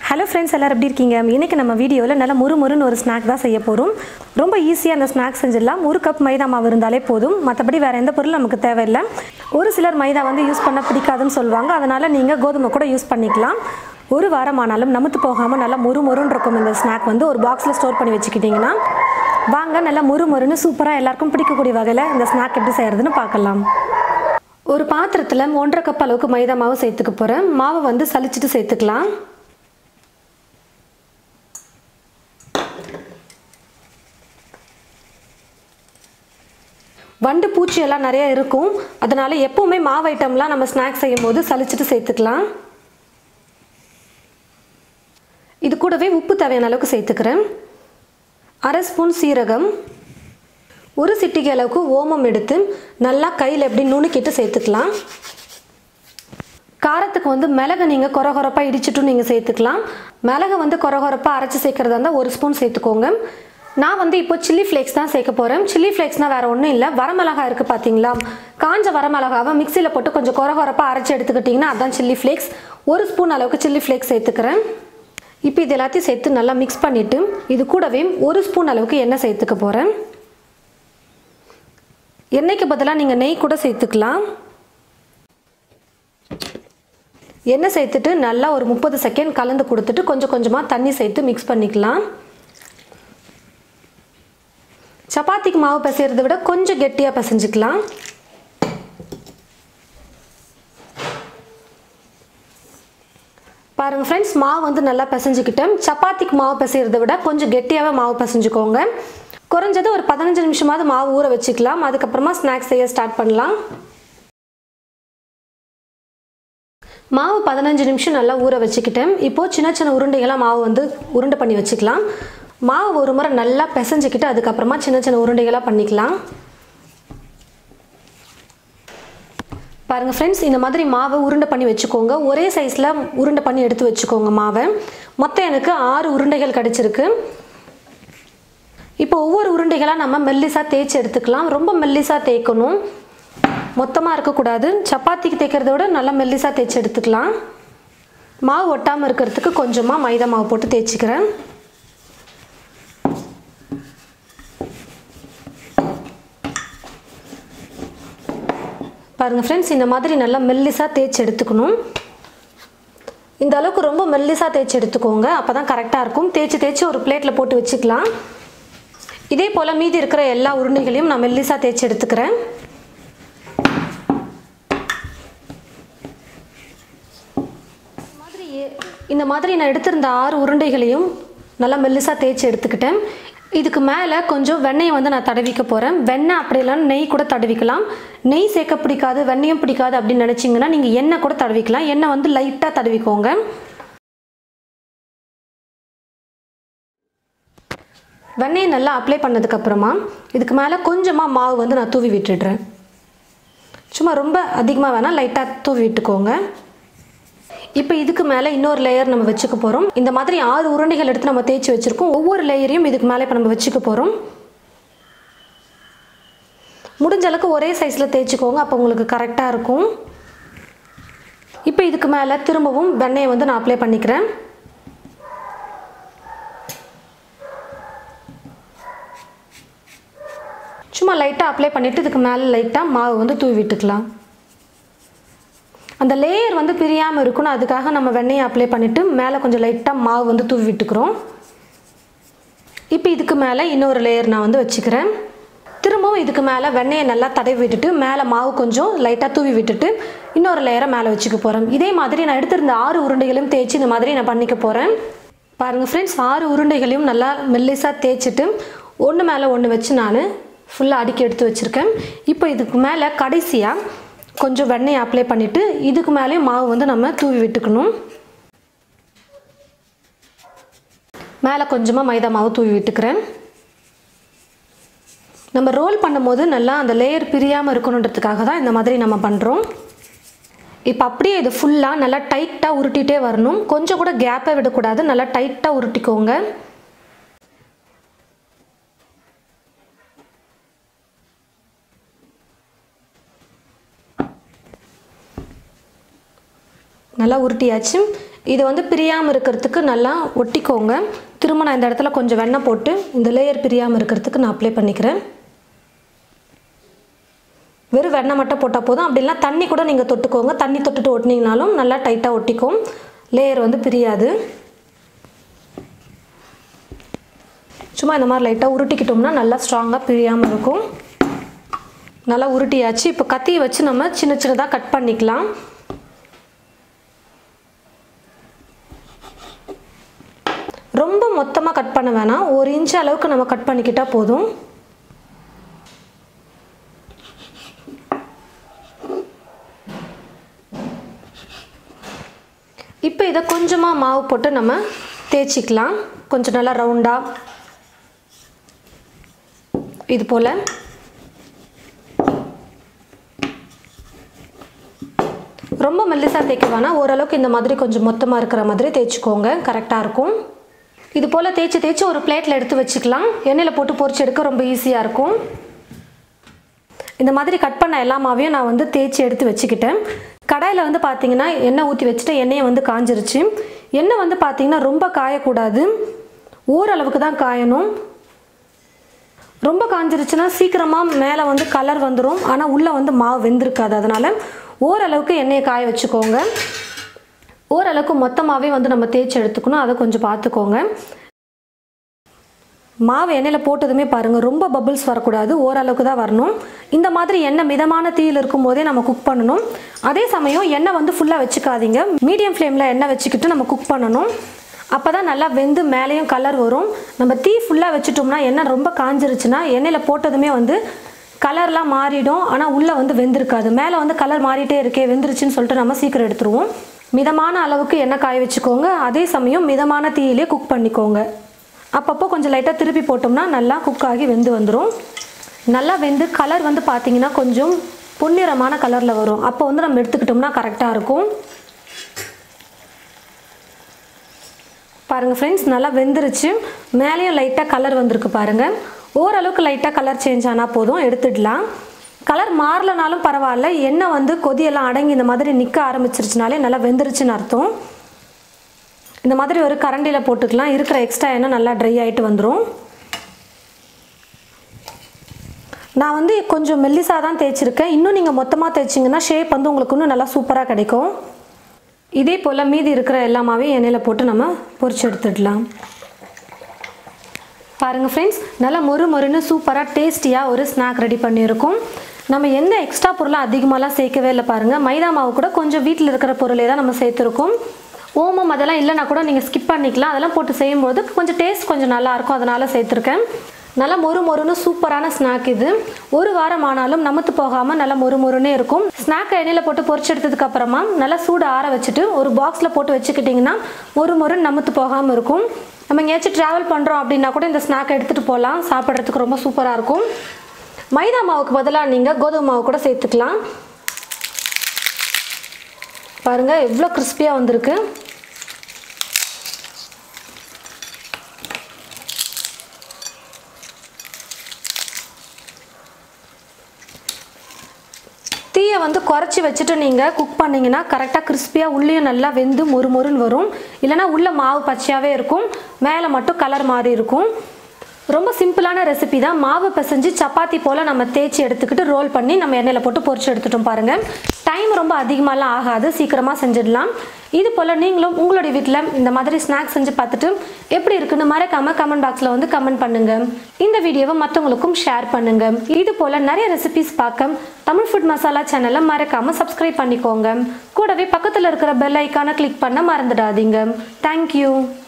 hello friends எல்லோரும் எப்படி இருக்கீங்க இன்றைக்கி நம்ம வீடியோவில் நல்ல முறு முறுன்னு ஒரு ஸ்நாக் தான் செய்ய போகிறோம் ரொம்ப ஈஸியாக அந்த ஸ்நாக் செஞ்சிடலாம் ஒரு கப் மைதா மாவு இருந்தாலே போதும் மற்றபடி வேறு எந்த பொருளும் நமக்கு தேவையில்லை ஒரு சிலர் மைதா வந்து யூஸ் பண்ண பிடிக்காதுன்னு சொல்லுவாங்க அதனால் நீங்கள் கோதுமை கூட யூஸ் பண்ணிக்கலாம் ஒரு வாரம் ஆனாலும் நமுத்து போகாமல் நல்லா முறு முறுன்னு இருக்கும் இந்த ஸ்நாக் வந்து ஒரு பாக்ஸில் ஸ்டோர் பண்ணி வச்சுக்கிட்டிங்கன்னா வாங்க நல்லா முறு முறுன்னு சூப்பராக எல்லாருக்கும் பிடிக்கக்கூடிய வகையில் இந்த ஸ்நாக் எப்படி செய்கிறதுன்னு பார்க்கலாம் ஒரு பாத்திரத்தில் ஒன்றரை கப் அளவுக்கு மைதா மாவு சேர்த்துக்க போகிறேன் மாவை வந்து சலிச்சிட்டு சேர்த்துக்கலாம் வண்டு பூச்சி எல்லாம் நிறைய இருக்கும் அதனால எப்பவுமே மாவு ஐட்டம்லாம் நம்ம ஸ்நாக்ஸ் செய்யும் போது சலிச்சிட்டு சேர்த்துக்கலாம் இது கூடவே உப்பு தேவையான அளவுக்கு சேர்த்துக்கிறேன் அரை ஸ்பூன் சீரகம் ஒரு சிட்டிகை அளவுக்கு ஓமம் எடுத்து நல்லா கையில் எப்படி நுணுக்கிட்டு சேர்த்துக்கலாம் காரத்துக்கு வந்து மிளகு நீங்கள் கொர கொரப்பாக இடிச்சிட்டும் நீங்கள் சேர்த்துக்கலாம் மிளகு வந்து கொர கொரப்பாக அரைச்சி சேர்க்குறதா இருந்தால் ஒரு ஸ்பூன் சேர்த்துக்கோங்க நான் வந்து இப்போ சில்லி ஃப்ளேக்ஸ் தான் சேர்க்க போகிறேன் சில்லி ஃப்ளேக்ஸ்னால் வேறு ஒன்றும் இல்லை வரமிளகா இருக்குது பார்த்தீங்களா காஞ்ச வரமிளகாவை மிக்சியில் போட்டு கொஞ்சம் கொர கொரப்பாக அரைச்சி எடுத்துக்கிட்டிங்கன்னா அதான் சில்லி ஃப்ளேக்ஸ் ஒரு ஸ்பூன் அளவுக்கு சில்லி ஃப்ளேக்ஸ் சேர்த்துக்கிறேன் இப்போ இது எல்லாத்தையும் சேர்த்து நல்லா மிக்ஸ் பண்ணிவிட்டு இது கூடவே ஒரு ஸ்பூன் அளவுக்கு எண்ணெய் சேர்த்துக்க போகிறேன் எண்ணெய்க்கு பதிலாக நீங்கள் நெய் கூட சேர்த்துக்கலாம் எண்ணெய் சேர்த்துட்டு நல்லா ஒரு முப்பது செகண்ட் கலந்து கொடுத்துட்டு கொஞ்சம் கொஞ்சமாக தண்ணி சேர்த்து மிக்ஸ் பண்ணிக்கலாம் சப்பாத்திக்கு மாவு பிசைகிறத விட கொஞ்சம் கெட்டியாக பிசைஞ்சிக்கலாம் பாருங்கள் ஃப்ரெண்ட்ஸ் மாவு வந்து நல்லா பிசைஞ்சிக்கிட்டேன் சப்பாத்திக்கு மாவு பிசைகிறத விட கொஞ்சம் கெட்டியாகவே மாவு பிசைஞ்சுக்கோங்க குறைஞ்சது ஒரு பதினஞ்சு நிமிஷமாவது மாவு ஊற வச்சுக்கலாம் அதுக்கப்புறமா ஸ்நாக்ஸ் செய்ய ஸ்டார்ட் பண்ணலாம் மாவு பதினஞ்சு நிமிஷம் நல்லா ஊற வச்சுக்கிட்டேன் இப்போது சின்ன சின்ன உருண்டைகளாக மாவு வந்து உருண்டை பண்ணி வச்சுக்கலாம் மாவு ஒரு முறை நல்லா பிசைஞ்சிக்கிட்டு அதுக்கப்புறமா சின்ன சின்ன உருண்டைகளாக பண்ணிக்கலாம் பாருங்கள் ஃப்ரெண்ட்ஸ் இந்த மாதிரி மாவை உருண்டை பண்ணி வச்சுக்கோங்க ஒரே சைஸில் உருண்டை பண்ணி எடுத்து வச்சுக்கோங்க மாவை மொத்தம் எனக்கு ஆறு உருண்டைகள் கிடச்சிருக்கு இப்போ ஒவ்வொரு உருண்டைகளாக நம்ம மெல்லிஸாக தேய்ச்சி எடுத்துக்கலாம் ரொம்ப மெல்லிஸாக தேய்க்கணும் மொத்தமாக இருக்கக்கூடாது சப்பாத்திக்கு தேய்க்கிறத விட நல்லா மெல்லிஸாக தேய்ச்சி எடுத்துக்கலாம் மாவு ஒட்டாமல் இருக்கிறதுக்கு கொஞ்சமாக மைதா மாவு போட்டு தேய்ச்சிக்கிறேன் பாருங்கள் ஃப்ரெண்ட்ஸ் இந்த மாதிரி நல்லா மெல்லிஸாக தேய்ச்சி எடுத்துக்கணும் இந்த அளவுக்கு ரொம்ப மெல்லிஸாக தேய்ச்சி எடுத்துக்கோங்க அப்போ தான் கரெக்டாக இருக்கும் தேய்ச்சி தேய்ச்சி ஒரு பிளேட்டில் போட்டு வச்சுக்கலாம் இதே போல் மீதி இருக்கிற எல்லா உருண்டைகளையும் நான் மெல்லிஸாக தேய்ச்சி எடுத்துக்கிறேன் மாதிரி இந்த மாதிரி நான் எடுத்திருந்த ஆறு உருண்டைகளையும் நல்லா மெல்லிஸாக தேய்ச்சி எடுத்துக்கிட்டேன் இதுக்கு மேலே கொஞ்சம் வெண்ணெயை வந்து நான் தடவிக்க போகிறேன் வெண்ணெய் அப்படி இல்லைன்னா நெய் கூட தடவிக்கலாம் நெய் சேர்க்க பிடிக்காது வெண்ணெயும் பிடிக்காது அப்படின்னு நினச்சிங்கன்னா நீங்கள் எண்ணெய் கூட தடவிக்கலாம் எண்ணெய் வந்து லைட்டாக தடவிக்கோங்க வெண்ணெயை நல்லா அப்ளை பண்ணதுக்கப்புறமா இதுக்கு மேலே கொஞ்சமாக மாவு வந்து நான் தூவி விட்டுடுறேன் சும்மா ரொம்ப அதிகமாக வேணால் லைட்டாக தூவி விட்டுக்கோங்க இப்போ இதுக்கு மேலே இன்னொரு லேயர் நம்ம வச்சுக்க போகிறோம் இந்த மாதிரி ஆறு உருண்டைகள் எடுத்து நம்ம தேய்ச்சி வச்சுருக்கோம் ஒவ்வொரு லேயரையும் இதுக்கு மேலே இப்போ நம்ம வச்சுக்க போகிறோம் முடிஞ்ச அளவுக்கு ஒரே சைஸில் தேய்ச்சிக்கோங்க அப்போ உங்களுக்கு கரெக்டாக இருக்கும் இப்போ இதுக்கு மேலே திரும்பவும் வெண்ணெயை வந்து நான் அப்ளை பண்ணிக்கிறேன் சும்மா லைட்டாக அப்ளை பண்ணிவிட்டு இதுக்கு மேலே லைட்டாக மாவு வந்து தூவி விட்டுக்கலாம் அந்த லேயர் வந்து பிரியாமல் இருக்கணும் அதுக்காக நம்ம வெண்ணெயை அப்ளை பண்ணிவிட்டு மேலே கொஞ்சம் லைட்டாக மாவு வந்து தூவி விட்டுக்கிறோம் இப்போ இதுக்கு மேலே இன்னொரு லேயர் நான் வந்து வச்சுக்கிறேன் திரும்பவும் இதுக்கு மேலே வெண்ணெயை நல்லா தடவி விட்டுட்டு மேலே மாவு கொஞ்சம் லைட்டாக தூவி விட்டுட்டு இன்னொரு லேயரை மேலே வச்சுக்க போகிறேன் இதே மாதிரி நான் எடுத்திருந்த ஆறு உருண்டைகளையும் தேய்ச்சி இந்த மாதிரி நான் பண்ணிக்க போகிறேன் பாருங்கள் ஃப்ரெண்ட்ஸ் ஆறு உருண்டைகளையும் நல்லா மெல்லிஸாக தேய்ச்சிட்டு ஒன்று மேலே ஒன்று வச்சு நான் ஃபுல்லாக அடுக்கி எடுத்து வச்சுருக்கேன் இப்போ இதுக்கு மேலே கடைசியாக கொஞ்சம் வெண்ணெய் அப்ளை பண்ணிவிட்டு இதுக்கு மேலேயும் மாவு வந்து நம்ம தூவி விட்டுக்கணும் மேலே கொஞ்சமாக மைதா மாவு தூவி விட்டுக்கிறேன் நம்ம ரோல் பண்ணும்போது நல்லா அந்த லேயர் பிரியாமல் இருக்கணுன்றதுக்காக தான் இந்த மாதிரி நம்ம பண்ணுறோம் இப்போ அப்படியே இது ஃபுல்லாக நல்லா டைட்டாக உருட்டிகிட்டே வரணும் கொஞ்சம் கூட கேப்பை விடக்கூடாது நல்லா டைட்டாக உருட்டிக்கோங்க நல்லா உருட்டியாச்சு இது வந்து பிரியாமல் இருக்கிறதுக்கு நல்லா ஒட்டிக்கோங்க திரும்ப நான் இந்த இடத்துல கொஞ்சம் வெண்ணெய் போட்டு இந்த லேயர் பிரியாமல் இருக்கிறதுக்கு நான் அப்ளை பண்ணிக்கிறேன் வெறும் வெண்ணெய் மட்டும் போட்டால் போதும் அப்படி இல்லைனா தண்ணி கூட நீங்கள் தொட்டுக்கோங்க தண்ணி தொட்டுட்டு ஒட்டினீங்கனாலும் நல்லா டைட்டாக ஒட்டிக்கும் லேயர் வந்து பிரியாது சும்மா இந்த மாதிரி லைட்டாக உருட்டிக்கிட்டோம்னா நல்லா ஸ்ட்ராங்காக பிரியாமல் இருக்கும் நல்லா உருட்டியாச்சு இப்போ கத்தியை வச்சு நம்ம சின்ன சின்னதாக கட் பண்ணிக்கலாம் ரொம்ப மொத்தமாக கட் பண்ண வேணாம் ஒரு இன்ச் அளவுக்கு நம்ம கட் பண்ணிக்கிட்டால் போதும் இப்போ இதை கொஞ்சமாக மாவு போட்டு நம்ம தேய்ச்சிக்கலாம் கொஞ்சம் நல்லா ரவுண்டாக இது போல் ரொம்ப மெல்லிசாக தேய்க்க வேணாம் ஓரளவுக்கு இந்த மாதிரி கொஞ்சம் மொத்தமாக இருக்கிற மாதிரி தேய்ச்சிக்கோங்க கரெக்டாக இருக்கும் இது போல் தேய்ச்சி தேய்ச்சி ஒரு பிளேட்டில் எடுத்து வச்சுக்கலாம் எண்ணெயில் போட்டு பொரிச்சு எடுக்க ரொம்ப ஈஸியாக இருக்கும் இந்த மாதிரி கட் பண்ண எல்லா மாவையும் நான் வந்து தேய்ச்சி எடுத்து வச்சுக்கிட்டேன் கடாயில் வந்து பார்த்தீங்கன்னா எண்ணெய் ஊற்றி வச்சுட்டு எண்ணெயை வந்து காஞ்சிருச்சு எண்ணெய் வந்து பார்த்தீங்கன்னா ரொம்ப காயக்கூடாது ஓரளவுக்கு தான் காயணும் ரொம்ப காஞ்சிருச்சுன்னா சீக்கிரமாக மேலே வந்து கலர் வந்துடும் ஆனால் உள்ளே வந்து மாவு வெந்திருக்காது அதனால் ஓரளவுக்கு எண்ணெயை காய வச்சுக்கோங்க ஓரளவுக்கு மொத்தமாகவே வந்து நம்ம தேய்ச்சி எடுத்துக்கணும் அதை கொஞ்சம் பார்த்துக்கோங்க மாவு எண்ணெயில் போட்டதுமே பாருங்கள் ரொம்ப பபிள்ஸ் வரக்கூடாது ஓரளவுக்கு தான் வரணும் இந்த மாதிரி எண்ணெய் மிதமான தீயில் இருக்கும் போதே நம்ம குக் பண்ணணும் அதே சமயம் எண்ணெய் வந்து ஃபுல்லாக வச்சுக்காதீங்க மீடியம் ஃப்ளேமில் எண்ணெய் வச்சுக்கிட்டு நம்ம குக் பண்ணணும் அப்போ தான் நல்லா வெந்து மேலேயும் கலர் வரும் நம்ம தீ ஃபுல்லாக வச்சுட்டோம்னா எண்ணெய் ரொம்ப காஞ்சிருச்சுன்னா எண்ணெயில் போட்டதுமே வந்து கலர்லாம் மாறிடும் ஆனால் உள்ளே வந்து வெந்திருக்காது மேலே வந்து கலர் மாறிட்டே இருக்கே வெந்துருச்சுன்னு சொல்லிட்டு நம்ம சீக்கிரம் எடுத்துருவோம் மிதமான அளவுக்கு எண்ணெய் காய வச்சுக்கோங்க அதே சமயம் மிதமான தீயிலே குக் பண்ணிக்கோங்க அப்பப்போ கொஞ்சம் லைட்டாக திருப்பி போட்டோம்னா நல்லா குக் ஆகி வெந்து வந்துடும் நல்லா வெந்து கலர் வந்து பார்த்தீங்கன்னா கொஞ்சம் பொன்னிறமான கலரில் வரும் அப்போ வந்து நம்ம எடுத்துக்கிட்டோம்னா கரெக்டாக இருக்கும் பாருங்கள் ஃப்ரெண்ட்ஸ் நல்லா வெந்துருச்சு மேலேயும் லைட்டாக கலர் வந்திருக்கு பாருங்கள் ஓரளவுக்கு லைட்டாக கலர் சேஞ்ச் ஆனால் போதும் எடுத்துடலாம் கலர் மாறலனாலும் பரவாயில்ல எண்ணெய் வந்து கொதியெல்லாம் அடங்கி இந்த மாதிரி நிற்க ஆரம்பிச்சிருச்சுனாலே நல்லா வெந்துருச்சுன்னு அர்த்தம் இந்த மாதிரி ஒரு கரண்டியில் போட்டுக்கலாம் இருக்கிற எக்ஸ்ட்ரா எண்ணெய் நல்லா ட்ரை ஆகிட்டு வந்துடும் நான் வந்து கொஞ்சம் மெல்லிசாக தான் தேய்ச்சிருக்கேன் இன்னும் நீங்கள் மொத்தமாக தேய்ச்சிங்கன்னா ஷேப் வந்து உங்களுக்கு இன்னும் நல்லா சூப்பராக கிடைக்கும் இதே போல் மீதி இருக்கிற எல்லாமாவே எண்ணெயில் போட்டு நம்ம பொரிச்சு எடுத்துடலாம் பாருங்கள் ஃப்ரெண்ட்ஸ் நல்லா மொறு மொறுன்னு சூப்பராக டேஸ்டியாக ஒரு ஸ்நாக் ரெடி பண்ணியிருக்கோம் நம்ம எந்த எக்ஸ்ட்ரா பொருளும் அதிகமாகலாம் சேர்க்கவே இல்லை பாருங்கள் மைதா மாவு கூட கொஞ்சம் வீட்டில் இருக்கிற பொருளே தான் நம்ம சேர்த்துருக்கோம் ஓமம் அதெல்லாம் இல்லைனா கூட நீங்கள் ஸ்கிப் பண்ணிக்கலாம் அதெல்லாம் போட்டு செய்யும்போது கொஞ்சம் டேஸ்ட் கொஞ்சம் நல்லாயிருக்கும் அதனால் சேர்த்துருக்கேன் நல்லா மொறு மொறுன்னு சூப்பரான ஸ்நாக் இது ஒரு வாரம் ஆனாலும் நமத்து போகாமல் நல்லா மொறு மொறுனே இருக்கும் ஸ்நாக்கை எண்ணெயில் போட்டு பொரிச்சு எடுத்ததுக்கு அப்புறமா நல்லா சூடு ஆற வச்சுட்டு ஒரு பாக்ஸில் போட்டு வச்சுக்கிட்டிங்கன்னா ஒரு மொறுன்னு நமத்து போகாமல் இருக்கும் நம்ம எங்கேயாச்சும் ட்ராவல் பண்ணுறோம் அப்படின்னா கூட இந்த ஸ்நாக்கை எடுத்துகிட்டு போகலாம் சாப்பிட்றதுக்கு ரொம்ப சூப்பராக இருக்கும் மைதா மாவுக்கு பதிலாக நீங்கள் கோதுமை மாவு கூட சேர்த்துக்கலாம் பாருங்கள் எவ்வளோ கிறிஸ்பியாக வந்திருக்கு தீயை வந்து குறைச்சி வச்சுட்டு நீங்கள் குக் பண்ணிங்கன்னா கரெக்டாக கிறிஸ்பியாக உள்ளேயும் நல்லா வெந்து மொறு மொறுன்னு வரும் இல்லைனா உள்ள மாவு பச்சையாகவே இருக்கும் மேலே மட்டும் கலர் மாறி இருக்கும் ரொம்ப சிம்பிளான ரெசிபி தான் மாவு பிசைஞ்சு சப்பாத்தி போல் நம்ம தேய்ச்சி எடுத்துக்கிட்டு ரோல் பண்ணி நம்ம எண்ணெயில் போட்டு பொரிச்சு எடுத்துட்டோம் பாருங்கள் டைம் ரொம்ப அதிகமாகலாம் ஆகாது சீக்கிரமாக செஞ்சிடலாம் இது போல் நீங்களும் உங்களுடைய வீட்டில் இந்த மாதிரி ஸ்நாக்ஸ் செஞ்சு பார்த்துட்டு எப்படி இருக்குன்னு மறக்காம கமெண்ட் பாக்ஸில் வந்து கமெண்ட் பண்ணுங்க இந்த வீடியோவை மற்றவங்களுக்கும் ஷேர் பண்ணுங்க இது போல் நிறைய ரெசிபிஸ் பார்க்க தமிழ் ஃபுட் மசாலா சேனலை மறக்காம சப்ஸ்கிரைப் பண்ணிக்கோங்க கூடவே பக்கத்தில் இருக்கிற பெல் ஐக்கானை கிளிக் பண்ண மறந்துடாதீங்க தேங்க்யூ